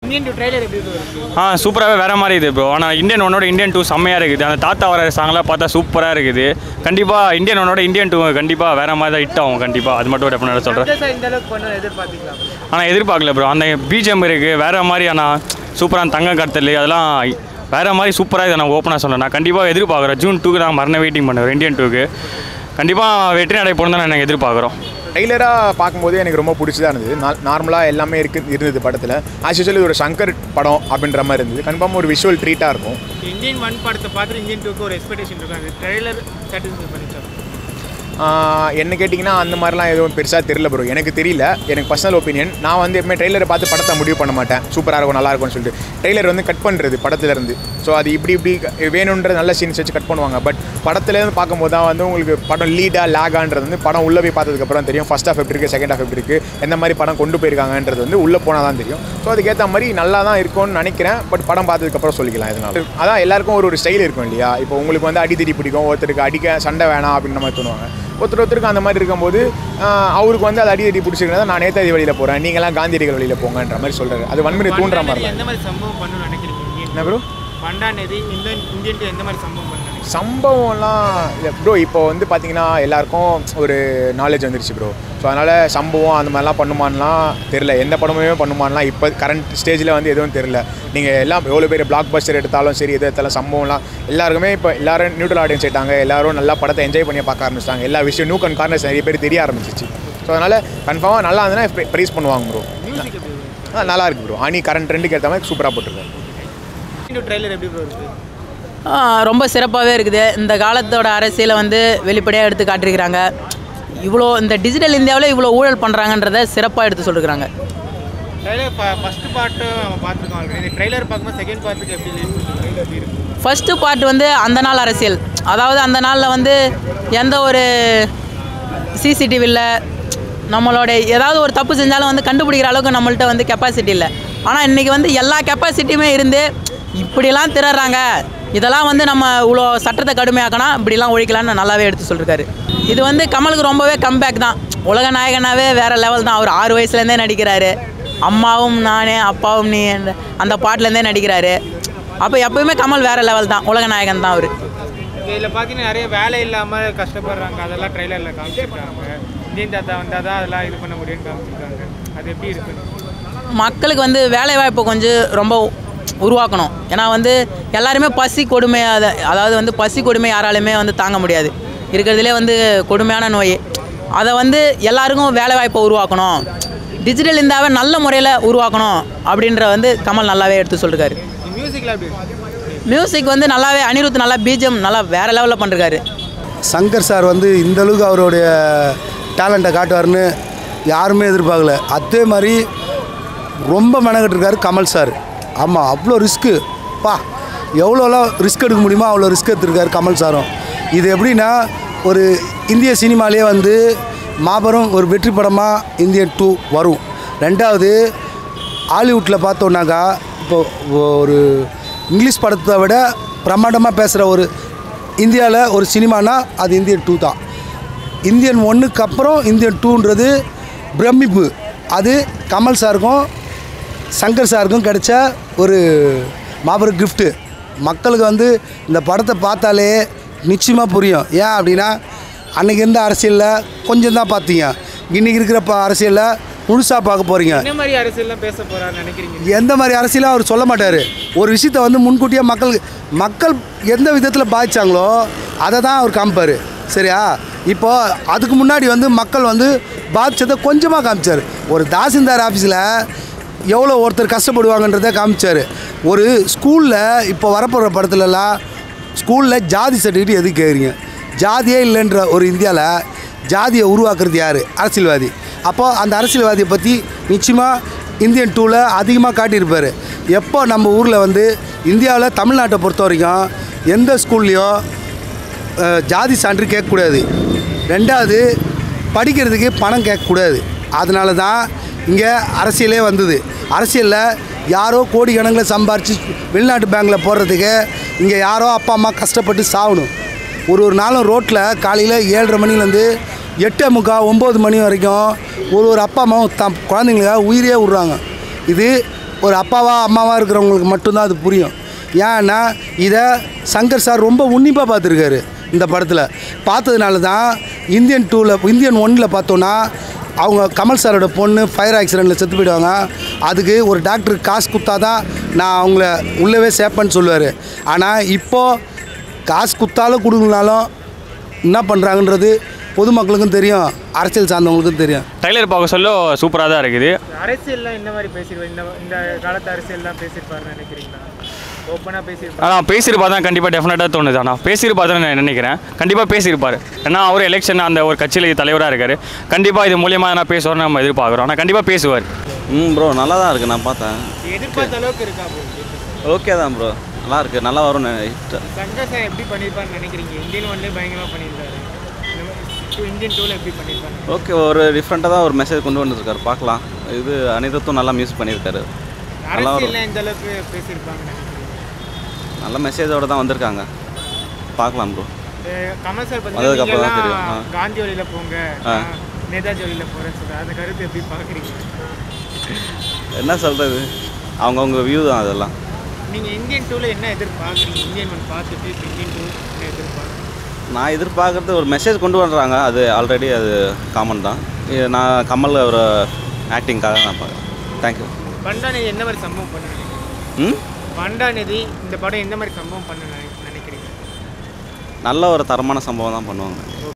Indian two trailer எப்படி இருக்கு ஆ சூப்பராகவே வேறு மாதிரி இது ப்ரோ ஆனால் இந்தியன் ஒன்னோட இந்தியன் டூ செம்மையாக இருக்குது அந்த தாத்தா வர சாங்லாம் பார்த்தா சூப்பராக இருக்குது கண்டிப்பாக இந்தியன் ஒன்னோட இந்தியன் டூ கண்டிப்பாக வேறு மாதிரி தான் ஹிட் ஆகும் கண்டிப்பாக அது மட்டும் டெஃபினட்டாக சொல்கிறேன் சார் இந்த அளவுக்கு பண்ண எதிர்பார்த்தீங்களா ஆனால் எதிர்பார்க்கல ப்ரோ அந்த பிஜிஎம் இருக்குது வேறு மாதிரி ஆனால் சூப்பரான தங்க கடத்தல் அதெல்லாம் வேறு மாதிரி சூப்பராக இதை நான் ஓப்பனாக சொல்கிறேன் நான் கண்டிப்பாக எதிர்பார்க்குறேன் ஜூன் டூக்கு நான் மரண வெயிட்டிங் பண்ணுவேன் இந்தியன் டூக்கு கண்டிப்பாக வெற்றி நடை போகணும் தான் நாங்கள் எதிர்பார்க்குறோம் ட்ரெய்லராக பார்க்கும்போது எனக்கு ரொம்ப பிடிச்சதா இருந்தது நார்மலாக எல்லாமே இருக்கு இருந்தது படத்தில் ஆஸ் யூஸ்வல் இது ஒரு சங்கர் படம் அப்படின்ற மாதிரி இருந்தது கன்ஃபார்மாக ஒரு விஷுவல் ட்ரீட்டாக இருக்கும் இந்தியன் ஒன் படத்தை பார்த்துட்டு இந்தியன் டூக்கு ஒரு எக்ஸ்பெக்டேஷன் இருக்காங்க ட்ரைலர் சாட்டிஸ்ஃபை பண்ணிச்சார் ஆஹ் என்ன கேட்டிங்கன்னா அந்த மாதிரிலாம் எதுவும் பெருசாக தெரியல ப்ரோ எனக்கு தெரியல எனக்கு பர்சனல் ஒப்பீனியன் நான் வந்து எப்பவுமே ட்ரெய்லரை பார்த்து படத்தை முடிவு பண்ண மாட்டேன் சூப்பராக இருக்கும் நல்லா இருக்கும்னு சொல்லிட்டு ட்ரெய்லர் வந்து கட் பண்ணுறது படத்துலேருந்து ஸோ அது இப்படி இப்படி வேணுன்ற நல்ல சீன்ஸ் வச்சு கட் பண்ணுவாங்க பட் படத்துலேருந்து பார்க்கும்போது தான் வந்து உங்களுக்கு படம் லீடாக லேகான்றது வந்து படம் உள்ளே போய் பார்த்ததுக்கப்புறம் தெரியும் ஃபஸ்ட் ஹாஃப் எப்படி இருக்குது செகண்ட் ஹாஃப் எப்படி இருக்குது எந்த மாதிரி படம் கொண்டு போயிருக்காங்கன்றது வந்து உள்ளே போனால் தான் தெரியும் ஸோ அதுக்கேற்ற மாதிரி நல்லா தான் இருக்கும்னு நினைக்கிறேன் பட் படம் பார்த்ததுக்கப்புறம் சொல்லிக்கலாம் இதனால அதான் எல்லாருக்கும் ஒரு ஒரு ஸ்டைல் இருக்கும் இல்லையா இப்போ உங்களுக்கு வந்து அடித்தடி பிடிக்கும் ஒருத்தருக்கு அடிக்க சண்டை வேணாம் அப்படின்ற மாதிரி தோணுவாங்க ஒருத்தர் ஒருத்தருக்கு அந்த மாதிரி இருக்கும்போது ஆஹ், அவருக்கு வந்து அது அடித்தடி பிடிச்சிருக்கா நான் நேதாஜி வழியில் போகிறேன் நீங்களாம் காந்தியடிகள் வழியில் போங்கன்ற மாதிரி சொல்கிறாரு அது வன்முறை தூண்டுற மாதிரி எந்த மாதிரி சம்பவம் பண்ணணும்னு நினைக்கிறீங்க என்ன ப்ரோ பண்டான் எது இந்தியன் இந்தியன் டூ எந்த மாதிரி சம்பவம் பண்ண நினைக்கிறீங்க சம்பவம்லாம் இல்லை ப்ரோ இப்போ வந்து பார்த்தீங்கன்னா எல்லாருக்கும் ஒரு நாலேஜ் வந்துருச்சு ப்ரோ ஸோ அதனால் சம்பவம் அந்த மாதிரிலாம் பண்ணுமான்லாம் தெரில எந்த படமுமே பண்ணுமான்லாம் இப்போ கரண்ட் ஸ்டேஜில் வந்து எதுவும் தெரில நீங்கள் எல்லாம் எவ்வளோ பேர் பிளாக் பஸ்டர் எடுத்தாலும் சரி எது எடுத்தாலும் சம்பவம்லாம் எல்லாருக்குமே இப்போ எல்லாரும் நியூட்ரல் ஆடியன்ஸ் ஆயிட்டாங்க எல்லாரும் நல்லா படத்தை என்ஜாய் பண்ணி பார்க்க ஆரம்பிச்சிட்டாங்க எல்லா விஷயம் நியூ கன் கார்னர்ஸ் நிறைய பேர் தெரிய ஆரம்பிச்சிச்சு ஸோ அதனால் கன்ஃபார்மாக நல்லா இருந்ததுன்னா ப்ரைஸ் பண்ணுவாங்க ப்ரோ மியூசிக் எப்படி இருக்கு ஆ நல்லா இருக்கு ப்ரோ அனி கரண்ட் ட்ரெண்டுக்கு ஏற்ற மாதிரி சூப்பராக போட்டிருக்காரு இந்தியன் டூ ட்ரைலர் எப்படி ப்ரோ இருக்கு ஆ, ரொம்ப சிறப்பாகவே இருக்குது இந்த காலத்தோட அரசியலை வந்து வெளிப்படையாக எடுத்து காட்டியிருக்கிறாங்க இவ்வளோ இந்த டிஜிட்டல் இந்தியாவில் இவ்வளோ ஊழல் பண்ணுறாங்கன்றத சிறப்பாக எடுத்து சொல்லியிருக்கிறாங்க ட்ரைலர் ஃபர்ஸ்ட் பார்ட்டு நம்ம பார்த்துருக்கோம் ஆல்ரெடி ட்ரைலர் பார்க்கும்போது செகண்ட் பார்ட்டுக்கு எப்படி ட்ரைலர் எப்படி இருக்கு ஃபஸ்ட்டு பார்ட் வந்து அந்த நாள் அரசியல் அதாவது அந்த நாளில் வந்து எந்த ஒரு சிசிடிவியில் நம்மளோட ஏதாவது ஒரு தப்பு செஞ்சாலும் வந்து கண்டுபிடிக்கிற அளவுக்கு நம்மள்ட்ட வந்து கெப்பாசிட்டி இல்லை ஆனால் இன்றைக்கி வந்து எல்லா கெப்பாசிட்டியுமே இருந்து இப்படிலாம் திறறாங்க இதெல்லாம் வந்து நம்ம இவ்வளோ சட்டத்தை கடுமையாக்கினா இப்படிலாம் ஒழிக்கலாம்னு நல்லாவே எடுத்து சொல்லியிருக்காரு இது வந்து கமலுக்கு ரொம்பவே கம்பேக் தான் உலக நாயகனாவே வேறு லெவல் தான் அவர் ஆறு வயசுலேருந்தே நடிக்கிறாரு அம்மாவும் நானே அப்பாவும் நீ என்ற அந்த பாட்டிலேருந்தே நடிக்கிறாரு அப்போ எப்பவுமே கமல் வேறு லெவல் தான் உலக நாயகன் தான் அவர் இதில் பார்த்தீங்கன்னா நிறைய வேலை இல்லாமல் கஷ்டப்படுறாங்க அதெல்லாம் ட்ரைலரில் காமிச்சிருக்காங்க இந்தியன் தாத்தா வந்தால் தான் அதெல்லாம் இது பண்ண முடியும்னு காமிச்சிருக்காங்க அது எப்படி இருக்கு மக்களுக்கு வந்து வேலைவாய்ப்பு கொஞ்சம் ரொம்ப உருவாக்கணும் ஏன்னா வந்து எல்லாருமே பசி கொடுமை அதை அதாவது வந்து பசி கொடுமை யாராலுமே வந்து தாங்க முடியாது இருக்கிறதுலே வந்து கொடுமையான நோய் அதை வந்து எல்லாருக்கும் வேலைவாய்ப்பை உருவாக்கணும் டிஜிட்டல் இந்தியாவை நல்ல முறையில் உருவாக்கணும் அப்படின்ற வந்து கமல் நல்லாவே எடுத்து சொல்லிருக்காரு மியூசிக்கில் எப்படி இருக்கு மியூசிக் வந்து நல்லாவே அனிருத் நல்லா பிஜிஎம் நல்லா வேறு லெவலில் பண்ணிருக்காரு சங்கர் சார் வந்து இந்த அளவுக்கு அவருடைய டேலண்ட்டை காட்டுவார்னு யாருமே எதிர்பார்க்கல அதே மாதிரி ரொம்ப மெனக்கட்டிருக்காரு கமல் சார் ஆமாம் அவ்வளோ ரிஸ்க்கு பா எவ்வளோலாம் ரிஸ்க் எடுக்க முடியுமோ அவ்வளோ ரிஸ்க் எடுத்திருக்காரு கமல் சாரும் இது எப்படின்னா ஒரு இந்திய சினிமாலேயே வந்து மாபெரும் ஒரு வெற்றி படமாக இந்தியன் டூ வரும் ரெண்டாவது ஹாலிவுட்டில் பார்த்தோன்னாக்கா இப்போ ஒரு இங்கிலீஷ் படத்தை விட பிரம்மாண்டமாக பேசுகிற ஒரு இந்தியாவில் ஒரு சினிமானா அது இந்தியன் டூ தான் இந்தியன் ஒன்றுக்கு அப்புறம் இந்தியன் டூன்றது பிரமிப்பு அது கமல் சாருக்கும் சங்கர் சாருக்கும் கிடைச்ச ஒரு மாபெரும் கிஃப்ட்டு மக்களுக்கு வந்து இந்த படத்தை பார்த்தாலே நிச்சயமாக புரியும் ஏன் அப்படின்னா அன்றைக்கி இருந்த அரசியலில் கொஞ்சம் தான் பார்த்தீங்க இன்றைக்கி இருக்கிற ப அரசியலில் முழுசாக பார்க்க போகிறீங்க என்ன மாதிரி அரசியல்லாம் பேச போகிறான்னு நினைக்கிறீங்க எந்த மாதிரி அரசியலும் அவர் சொல்ல மாட்டார் ஒரு விஷயத்தை வந்து முன்கூட்டியே மக்கள் மக்கள் எந்த விதத்தில் பாதிச்சாங்களோ அதை தான் அவர் காமிப்பார் சரியா இப்போ அதுக்கு முன்னாடி வந்து மக்கள் வந்து பாதிச்சதை கொஞ்சமாக காமிச்சார் ஒரு தாசில்தார் ஆஃபீஸில் எவ்வளோ ஒருத்தர் கஷ்டப்படுவாங்கன்றதை காமிச்சார் ஒரு ஸ்கூலில் இப்போ வரப்போகிற படத்துலலாம் ஸ்கூலில் ஜாதி சர்டிஃபிகேட் எதுக்கு கேட்குறீங்க ஜாதியே இல்லைன்ற ஒரு இந்தியாவில் ஜாதியை உருவாக்குறது யார் அரசியல்வாதி அப்போ அந்த அரசியல்வாதியை பற்றி நிச்சயமாக இந்தியன் டூவில் அதிகமாக காட்டியிருப்பார் எப்போ நம்ம ஊரில் வந்து இந்தியாவில் தமிழ்நாட்டை பொறுத்த வரைக்கும் எந்த ஸ்கூல்லையும் அஹ், ஜாதி சான்று கேட்கக்கூடாது ரெண்டாவது படிக்கிறதுக்கு பணம் கேட்கக்கூடாது அதனால தான் இங்கே அரசியலே வந்தது அரசியலில் யாரோ கோடிக்கணக்கில் சம்பாரித்து வெளிநாட்டு பேங்க்கில் போடுறதுக்கு இங்கே யாரோ அப்பா அம்மா கஷ்டப்பட்டு சாகணும் ஒரு ஒரு நாளும் ரோட்டில் காலையில் ஏழரை மணிலேருந்து எட்டே முக்கால் ஒம்பது மணி வரைக்கும் ஒரு ஒரு அப்பா அம்மாவும் தம் குழந்தைங்களுக்காக உயிரே விட்றாங்க இது ஒரு அப்பாவா அம்மாவா இருக்கிறவங்களுக்கு மட்டும்தான் அது புரியும் ஏன்னா இதை சங்கர் சார் ரொம்ப உன்னிப்பாக பார்த்துருக்காரு இந்த படத்தில் பார்த்ததுனால தான் இந்தியன் டூவில் இந்தியன் ஒன்னில் பார்த்தோன்னா அவங்க கமல் சாரோட பொண்ணு ஃபயர் ஆக்சிடெண்ட்டில் செத்து போயிடுவாங்க அதுக்கு ஒரு டாக்டர் காசு கொடுத்தா தான் நான் அவங்கள உள்ளவே சேர்ப்பேன்னு சொல்லுவார் ஆனால் இப்போது காசு கொடுத்தாலும் கொடுக்கலனாலும் என்ன பண்ணுறாங்கன்றது பொதுமக்களுக்கும் தெரியும் அரசியல் சார்ந்தவங்களுக்கும் தெரியும் ட்ரைலர் பார்க்க சொல்ல சூப்பராக தான் இருக்குது அரசியல்லாம் என்ன மாதிரி பேசியிருப்பாரு இந்த இந்த காலத்து அரசியல்லாம் பேசியிருப்பாருன்னு நினைக்கிறீங்களா ஓப்பனாக பேசியிருப்பாரு ஆனால் பேசியிருப்பா தான் கண்டிப்பாக டெஃபினட்டாக தோணுது ஆனால் பேசியிருப்பா தான் நான் நினைக்கிறேன் கண்டிப்பாக பேசியிருப்பார் ஏன்னா அவர் எலெக்ஷன் அந்த ஒரு கட்சியில் தலைவராக இருக்கார் கண்டிப்பாக இது மூலியமாக நான் பேசுவார்னு நம்ம எதிர்பார்க்குறோம் ஆனால் கண்டிப்பாக பேசுவார் ம் ப்ரோ நல்லா தான் இருக்குது நான் பார்த்தேன் எதிர்பார்த்த அளவுக்கு இருக்கா bro? ஓகே தான் ப்ரோ நல்லா இருக்குது நல்லா வரும்னு சங்கர் சார் எப்படி பண்ணியிருப்பாருன்னு நினைக்கிறீங்க இந்தியன் ஒன்லேயே பயங்கரமாக பண்ணியிருந்தாரு இந்த மாதிரி இந்தியன் டூவில் எப்படி பண்ணியிருப்பாங்க ஓகே ஒரு டிஃப்ரெண்ட்டாக தான் ஒரு மெசேஜ் கொண்டு வந்துருக்காரு பார்க்கலாம் இது அனிதத்தும் நல்லா மியூஸ் பண்ணியிருக்காரு நல்லா வரும். அரசியல்லாம் இந்த அளவுக்கு பேசியிருப்பாங்கன்னு நினைக்கிறீங்க நல்ல மெசேஜோட தான் வந்திருக்காங்க பார்க்கலாம் ப்ரோ இந்த கமல் சார் வந்ததுக்கு அப்புறம் தான் தெரியும். பார்த்தீங்கன்னா ஆ. காந்தி வழியில் போங்க ஆ. நான் நேதாஜி வழியில் போகிறேன்னு சொல்கிறேன் அந்த கருத்து எப்படி பார்க்குறீங்க என்ன சொல்கிறது அவங்கவுங்க வியூ தான் அதெல்லாம் நீங்கள் இந்தியன் டூவில் என்ன எதிர்பார்க்குறீங்க இந்தியன் ஒன் பார்த்துட்டு இப்போ இந்தியன் டூ என்ன எதிர்பார்க்குறீங்க நான் எதிர்பார்க்குறது ஒரு மெசேஜ் கொண்டு வர்றாங்க அது ஆல்ரெடி அது காமன் தான் இது நான் கமல் ஒரு ஆக்டிங்காக நான் பார்க்குறேன் தேங்க்யூ பண்டாநிதி என்ன மாதிரி சம்பவம் பண்ண நினைக்கிறீங்க ம் பண்டாநிதி இந்த படம் எந்த மாதிரி சம்பவம் பண்ண நினை- நினைக்கிறீங்க நல்ல ஒரு தரமான சம்பவம் தான் பண்ணுவாங்க